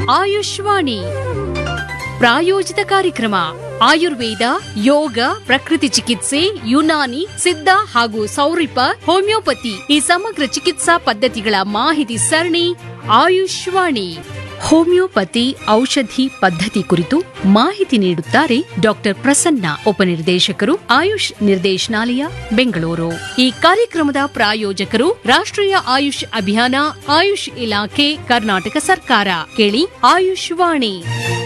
ಆಯುಷ್ವಾಣಿ ಪ್ರಾಯೋಜಿತ ಕಾರ್ಯಕ್ರಮ ಆಯುರ್ವೇದ ಯೋಗ ಪ್ರಕೃತಿ ಚಿಕಿತ್ಸೆ ಯುನಾನಿ ಸಿದ್ಧ ಹಾಗೂ ಸೌರಿಪ ಹೋಮಿಯೋಪತಿ ಈ ಸಮಗ್ರ ಚಿಕಿತ್ಸಾ ಪದ್ಧತಿಗಳ ಮಾಹಿತಿ ಸರಣಿ ಆಯುಷ್ವಾಣಿ ಹೋಮಿಯೋಪತಿ ಔಷಧಿ ಪದ್ಧತಿ ಕುರಿತು ಮಾಹಿತಿ ನೀಡುತ್ತಾರೆ ಡಾಕ್ಟರ್ ಪ್ರಸನ್ನ ಉಪನಿರ್ದೇಶಕರು ಆಯುಷ್ ನಿರ್ದೇಶನಾಲಯ ಬೆಂಗಳೂರು ಈ ಕಾರ್ಯಕ್ರಮದ ಪ್ರಾಯೋಜಕರು ರಾಷ್ಟ್ರೀಯ ಆಯುಷ್ ಅಭಿಯಾನ ಆಯುಷ್ ಇಲಾಖೆ ಕರ್ನಾಟಕ ಸರ್ಕಾರ ಕೇಳಿ ಆಯುಷ್ವಾಣಿ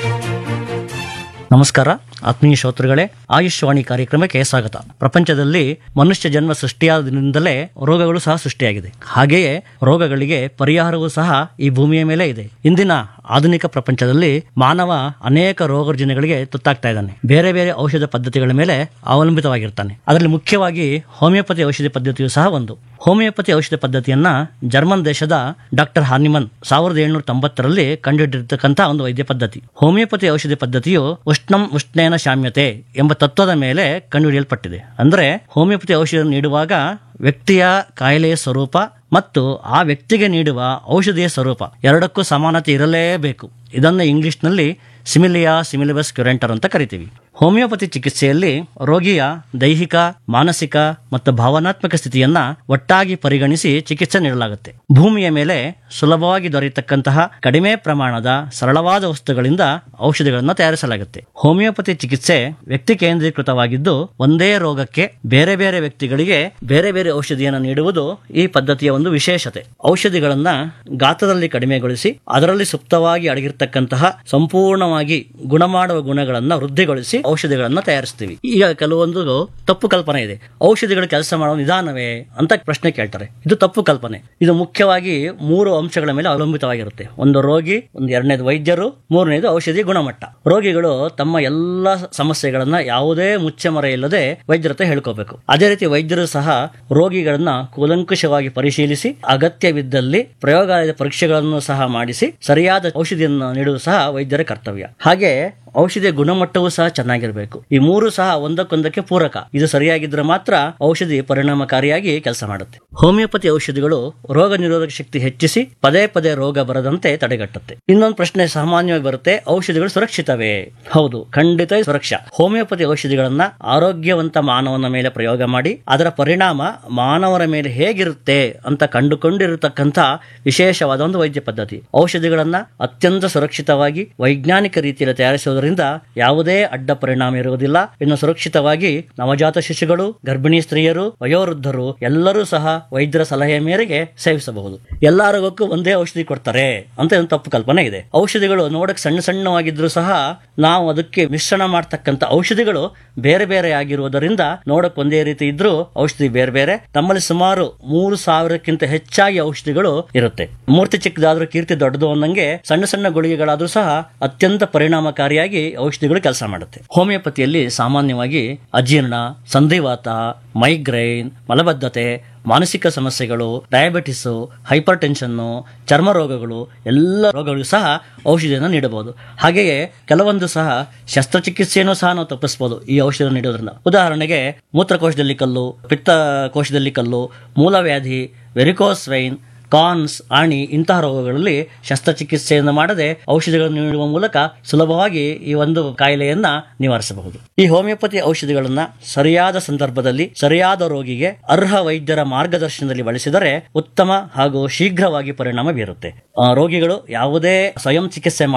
ನಮಸ್ಕಾರ ಆತ್ಮೀಯ ಶ್ರೋತೃಗಳೇ ಆಯುಷ್ವಾಣಿ ಕಾರ್ಯಕ್ರಮಕ್ಕೆ ಸ್ವಾಗತ ಪ್ರಪಂಚದಲ್ಲಿ ಮನುಷ್ಯ ಜನ್ಮ ಸೃಷ್ಟಿಯಾದಿಂದಲೇ ರೋಗಗಳು ಸಹ ಸೃಷ್ಟಿಯಾಗಿದೆ ಹಾಗೆಯೇ ರೋಗಗಳಿಗೆ ಪರಿಹಾರವೂ ಸಹ ಈ ಭೂಮಿಯ ಮೇಲೆ ಇದೆ ಇಂದಿನ ಆಧುನಿಕ ಪ್ರಪಂಚದಲ್ಲಿ ಮಾನವ ಅನೇಕ ರೋಗ ರುಜಿನಗಳಿಗೆ ತುತ್ತಾಗ್ತಾ ಇದ್ದಾನೆ ಬೇರೆ ಬೇರೆ ಔಷಧ ಪದ್ಧತಿಗಳ ಮೇಲೆ ಅವಲಂಬಿತವಾಗಿರ್ತಾನೆ ಅದರಲ್ಲಿ ಮುಖ್ಯವಾಗಿ ಹೋಮಿಯೋಪತಿ ಔಷಧಿ ಪದ್ಧತಿಯು ಸಹ ಒಂದು ಹೋಮಿಯೋಪತಿ ಔಷಧ ಪದ್ಧತಿಯನ್ನ ಜರ್ಮನ್ ದೇಶದ ಡಾಕ್ಟರ್ ಹಾರ್ನಿಮನ್ ಸಾವಿರದ ಏಳ್ನೂರ ತೊಂಬತ್ತರಲ್ಲಿ ಕಂಡುಹಿಡಿದಿರ್ತಕ್ಕಂಥ ಒಂದು ವೈದ್ಯ ಪದ್ಧತಿ ಹೋಮಿಯೋಪತಿ ಔಷಧಿ ಪದ್ಧತಿಯು ಉಷ್ಣಂ ಉಷ್ಣೇನ ಶಾಮ್ಯತೆ ಎಂಬ ತತ್ವದ ಮೇಲೆ ಕಂಡುಹಿಡಿಯಲ್ಪಟ್ಟಿದೆ ಅಂದ್ರೆ ಹೋಮಿಯೋಪತಿ ಔಷಧ ನೀಡುವಾಗ ವ್ಯಕ್ತಿಯ ಕಾಯಿಲೆಯ ಸ್ವರೂಪ ಮತ್ತು ಆ ವ್ಯಕ್ತಿಗೆ ನೀಡುವ ಔಷಧಿಯ ಸ್ವರೂಪ ಎರಡಕ್ಕೂ ಸಮಾನತೆ ಇರಲೇಬೇಕು ಇದನ್ನು ಇಂಗ್ಲಿಷ್ನಲ್ಲಿ ಸಿಮಿಲಿಯಾ ಸಿಮಿಲಿಬಸ್ ಕ್ಯುರೆಂಟರ್ ಅಂತ ಕರಿತೀವಿ ಹೋಮಿಯೋಪತಿ ಚಿಕಿತ್ಸೆಯಲ್ಲಿ ರೋಗಿಯ ದೈಹಿಕ ಮಾನಸಿಕ ಮತ್ತು ಭಾವನಾತ್ಮಕ ಸ್ಥಿತಿಯನ್ನ ಒಟ್ಟಾಗಿ ಪರಿಗಣಿಸಿ ಚಿಕಿತ್ಸೆ ನೀಡಲಾಗುತ್ತೆ ಭೂಮಿಯ ಮೇಲೆ ಸುಲಭವಾಗಿ ದೊರೆಯತಕ್ಕಂತಹ ಕಡಿಮೆ ಪ್ರಮಾಣದ ಸರಳವಾದ ವಸ್ತುಗಳಿಂದ ಔಷಧಿಗಳನ್ನು ತಯಾರಿಸಲಾಗುತ್ತೆ ಹೋಮಿಯೋಪತಿ ಚಿಕಿತ್ಸೆ ವ್ಯಕ್ತಿ ಕೇಂದ್ರೀಕೃತವಾಗಿದ್ದು ಒಂದೇ ರೋಗಕ್ಕೆ ಬೇರೆ ಬೇರೆ ವ್ಯಕ್ತಿಗಳಿಗೆ ಬೇರೆ ಬೇರೆ ಔಷಧಿಯನ್ನು ನೀಡುವುದು ಈ ಪದ್ಧತಿಯ ಒಂದು ವಿಶೇಷತೆ ಔಷಧಿಗಳನ್ನ ಗಾತ್ರದಲ್ಲಿ ಕಡಿಮೆಗೊಳಿಸಿ ಅದರಲ್ಲಿ ಸುಪ್ತವಾಗಿ ಅಡಗಿರ್ತಕ್ಕಂತಹ ಸಂಪೂರ್ಣವಾಗಿ ಗುಣ ಮಾಡುವ ಗುಣಗಳನ್ನ ವೃದ್ಧಿಗೊಳಿಸಿ ಔಷಧಿಗಳನ್ನ ತಯಾರಿಸ್ತೀವಿ ಈಗ ಕೆಲವೊಂದು ತಪ್ಪು ಕಲ್ಪನೆ ಇದೆ ಔಷಧಿಗಳು ಕೆಲಸ ಮಾಡುವ ನಿಧಾನವೇ ಅಂತ ಪ್ರಶ್ನೆ ಕೇಳ್ತಾರೆ ಇದು ತಪ್ಪು ಕಲ್ಪನೆ ಇದು ಮುಖ್ಯವಾಗಿ ಮೂರು ಅಂಶಗಳ ಮೇಲೆ ಅವಲಂಬಿತವಾಗಿರುತ್ತೆ ಒಂದು ರೋಗಿ ಒಂದು ಎರಡನೇದು ವೈದ್ಯರು ಮೂರನೇದು ಔಷಧಿ ಗುಣಮಟ್ಟ ರೋಗಿಗಳು ತಮ್ಮ ಎಲ್ಲ ಸಮಸ್ಯೆಗಳನ್ನ ಯಾವುದೇ ಮುಚ್ಚಮರೆ ಇಲ್ಲದೆ ವೈದ್ಯರ ಹತ್ರ ಹೇಳ್ಕೋಬೇಕು ಅದೇ ರೀತಿ ವೈದ್ಯರು ಸಹ ರೋಗಿಗಳನ್ನ ಕೂಲಂಕುಷವಾಗಿ ಪರಿಶೀಲಿಸಿ ಅಗತ್ಯವಿದ್ದಲ್ಲಿ ಪ್ರಯೋಗಾಲಯದ ಪರೀಕ್ಷೆಗಳನ್ನು ಸಹ ಮಾಡಿಸಿ ಸರಿಯಾದ ಔಷಧಿಯನ್ನು ನೀಡುವುದು ಸಹ ವೈದ್ಯರ ಕರ್ತವ್ಯ ಹಾಗೆ ಔಷಧಿಯ ಗುಣಮಟ್ಟವೂ ಸಹ ಚೆನ್ನಾಗಿರಬೇಕು ಈ ಮೂರು ಸಹ ಒಂದಕ್ಕೊಂದಕ್ಕೆ ಪೂರಕ ಇದು ಸರಿಯಾಗಿದ್ರೆ ಮಾತ್ರ ಔಷಧಿ ಪರಿಣಾಮಕಾರಿಯಾಗಿ ಕೆಲಸ ಮಾಡುತ್ತೆ ಹೋಮಿಯೋಪತಿ ಔಷಧಿಗಳು ರೋಗ ನಿರೋಧಕ ಶಕ್ತಿ ಹೆಚ್ಚಿಸಿ ಪದೇ ಪದೇ ರೋಗ ಬರದಂತೆ ತಡೆಗಟ್ಟುತ್ತೆ ಇನ್ನೊಂದು ಪ್ರಶ್ನೆ ಸಾಮಾನ್ಯವಾಗಿ ಬರುತ್ತೆ ಔಷಧಿಗಳು ಸುರಕ್ಷಿತವೇ ಹೌದು ಖಂಡಿತ ಸುರಕ್ಷಾ ಹೋಮಿಯೋಪತಿ ಔಷಧಿಗಳನ್ನ ಆರೋಗ್ಯವಂತ ಮಾನವನ ಮೇಲೆ ಪ್ರಯೋಗ ಮಾಡಿ ಅದರ ಪರಿಣಾಮ ಮಾನವರ ಮೇಲೆ ಹೇಗಿರುತ್ತೆ ಅಂತ ಕಂಡುಕೊಂಡಿರತಕ್ಕಂಥ ವಿಶೇಷವಾದ ಒಂದು ವೈದ್ಯ ಪದ್ಧತಿ ಔಷಧಿಗಳನ್ನ ಅತ್ಯಂತ ಸುರಕ್ಷಿತವಾಗಿ ವೈಜ್ಞಾನಿಕ ರೀತಿಯಲ್ಲಿ ತಯಾರಿಸುವುದರಿಂದ ಯಾವುದೇ ಅಡ್ಡ ಪರಿಣಾಮ ಇರುವುದಿಲ್ಲ ಇನ್ನು ಸುರಕ್ಷಿತವಾಗಿ ನವಜಾತ ಶಿಶುಗಳು ಗರ್ಭಿಣಿ ಸ್ತ್ರೀಯರು ವಯೋವೃದ್ಧರು ಎಲ್ಲರೂ ಸಹ ವೈದ್ಯರ ಸಲಹೆಯ ಮೇರೆಗೆ ಸೇವಿಸಬಹುದು ಎಲ್ಲ ರೋಗಕ್ಕೂ ಒಂದೇ ಔಷಧಿ ಕೊಡ್ತಾರೆ ಅಂತ ಒಂದು ತಪ್ಪು ಕಲ್ಪನೆ ಇದೆ ಔಷಧಿಗಳು ನೋಡಕ್ ಸಣ್ಣ ಸಣ್ಣವಾಗಿದ್ರು ಸಹ ನಾವು ಅದಕ್ಕೆ ಮಿಶ್ರಣ ಮಾಡ್ತಕ್ಕಂಥ ಔಷಧಿಗಳು ಬೇರೆ ಬೇರೆ ಆಗಿರುವುದರಿಂದ ನೋಡಕ್ ಒಂದೇ ರೀತಿ ಇದ್ರೂ ಔಷಧಿ ಬೇರೆ ಬೇರೆ ನಮ್ಮಲ್ಲಿ ಸುಮಾರು ಮೂರು ಸಾವಿರಕ್ಕಿಂತ ಹೆಚ್ಚಾಗಿ ಔಷಧಿಗಳು ಇರುತ್ತೆ ಮೂರ್ತಿ ಚಿಕ್ಕದಾದ್ರೂ ಕೀರ್ತಿ ದೊಡ್ಡದು ಅನ್ನಂಗೆ ಸಣ್ಣ ಸಣ್ಣ ಗುಳಿಗೆಗಳಾದ್ರೂ ಸಹ ಅತ್ಯಂತ ಪರಿಣಾಮಕಾರಿಯಾಗಿ ಔಷಧಿಗಳು ಕೆಲಸ ಮಾಡುತ್ತೆ ಹೋಮಿಯೋಪತಿಯಲ್ಲಿ ಸಾಮಾನ್ಯವಾಗಿ ಅಜೀರ್ಣ ಸಂಧಿವಾತ ಮೈಗ್ರೈನ್ ಮಲಬದ್ಧತೆ ಮಾನಸಿಕ ಸಮಸ್ಯೆಗಳು ಡಯಾಬಿಟಿಸು ಹೈಪರ್ ಟೆನ್ಷನ್ನು ಚರ್ಮ ರೋಗಗಳು ಎಲ್ಲ ರೋಗಗಳು ಸಹ ಔಷಧಿಯನ್ನು ನೀಡಬಹುದು ಹಾಗೆಯೇ ಕೆಲವೊಂದು ಸಹ ಶಸ್ತ್ರಚಿಕಿತ್ಸೆಯನ್ನು ಸಹ ನಾವು ತಪ್ಪಿಸಬಹುದು ಈ ಔಷಧ ನೀಡೋದ್ರಿಂದ ಉದಾಹರಣೆಗೆ ಮೂತ್ರಕೋಶದಲ್ಲಿ ಕಲ್ಲು ಪಿತ್ತಕೋಶದಲ್ಲಿ ಕಲ್ಲು ಮೂಲವ್ಯಾಧಿ ವೆರಿಕೋಸ್ ವೈನ್ ಕಾನ್ಸ್ ಆಣಿ ಇಂತಹ ರೋಗಗಳಲ್ಲಿ ಶಸ್ತ್ರಚಿಕಿತ್ಸೆಯನ್ನು ಮಾಡದೆ ಔಷಧಿಗಳನ್ನು ನೀಡುವ ಮೂಲಕ ಸುಲಭವಾಗಿ ಈ ಒಂದು ಕಾಯಿಲೆಯನ್ನ ನಿವಾರಿಸಬಹುದು ಈ ಹೋಮಿಯೋಪತಿ ಔಷಧಿಗಳನ್ನ ಸರಿಯಾದ ಸಂದರ್ಭದಲ್ಲಿ ಸರಿಯಾದ ರೋಗಿಗೆ ಅರ್ಹ ವೈದ್ಯರ ಮಾರ್ಗದರ್ಶನದಲ್ಲಿ ಬಳಸಿದರೆ ಉತ್ತಮ ಹಾಗೂ ಶೀಘ್ರವಾಗಿ ಪರಿಣಾಮ ಬೀರುತ್ತೆ ಆ, ರೋಗಿಗಳು ಯಾವುದೇ ಸ್ವಯಂ ಚಿಕಿತ್ಸೆ